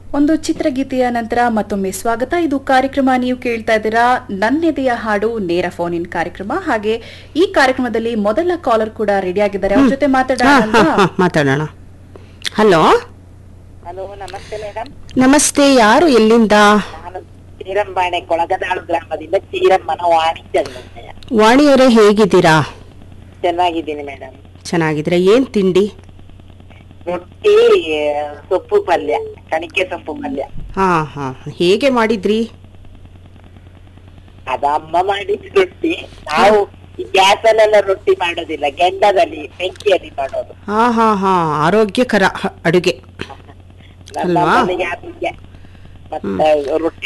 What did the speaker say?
ಒಂದು ಚಿತ್ರಗೀತೆಯ ನಂತರ ಮತ್ತೊಮ್ಮೆ ಸ್ವಾಗತ ಇದು ಕಾರ್ಯಕ್ರಮ ನೀವು ಕೇಳ್ತಾ ಇದ್ದೀರಾ ನನ್ನೆದೆಯ ಹಾಡು ನೇರ ಫೋನ್ ಇನ್ ಕಾರ್ಯಕ್ರಮ ಹಾಗೆ ಈ ಕಾರ್ಯಕ್ರಮದಲ್ಲಿ ಮೊದಲ ಕಾಲರ್ ಕೂಡ ರೆಡಿ ಆಗಿದ್ದಾರೆ ಅವ್ರ ಜೊತೆ ಹಾ, ಮಾತಾಡೋಣ ಹಾ, ಅಲ್ವಾ? ಹಾ, ಮಾತಾಡೋಣ ಹಲೋ ಹಲೋ ನಮಸ್ತೆ ಮೇಡಮ್ ನಮಸ್ತೆ ಯಾರು ಎಲ್ಲಿಂದ ನಾನು ಚೀರಂಬಾಣೆ ಕೊಳಗದಾಳು ಗ್ರಾಮದಿಂದ ಚೀರಮ್ಮನ ವಾಣಿ ಚಂದ್ರಯ್ಯ ವಾಣಿಯವರೇ ಹೇಗಿದ್ದೀರಾ ಚೆನ್ನಾಗಿದ್ದೀನಿ ಮೇಡಮ್ ಚೆನ್ನಾಗಿದ್ರೆ ಏನ್ ತಿಂಡಿ ರೊಟ್ಟಿ ಆ, ಸೊಪ್ಪು ಪಲ್ಯ ಕಣಿಕೆ ಸೊಪ್ಪು ಪಲ್ಯ ಹಾ ಹಾ ಹೇಗೆ ಮಾಡಿದ್ರಿ ಅದ ಅಮ್ಮ ಮಾಡಿದ ರೊಟ್ಟಿ ನಾವು ಈ ಗ್ಯಾಸ್ ಅಲ್ಲೆಲ್ಲ ರೊಟ್ಟಿ ಮಾಡೋದಿಲ್ಲ ಗೆಂಡದಲ್ಲಿ ಬೆಂಕಿಯಲ್ಲಿ ಮಾಡೋದು ಹಾ ಹಾ ಹಾ ಆರೋಗ್ಯಕರ ಹ- ಅಡುಗೆ ನನ್ನ ಅಲ್ವಾ? ಅಮ್ಮನಿಗೆ ಅದಕ್ಕೆ ಮತ್ತೆ ರೊಟ್ಟಿ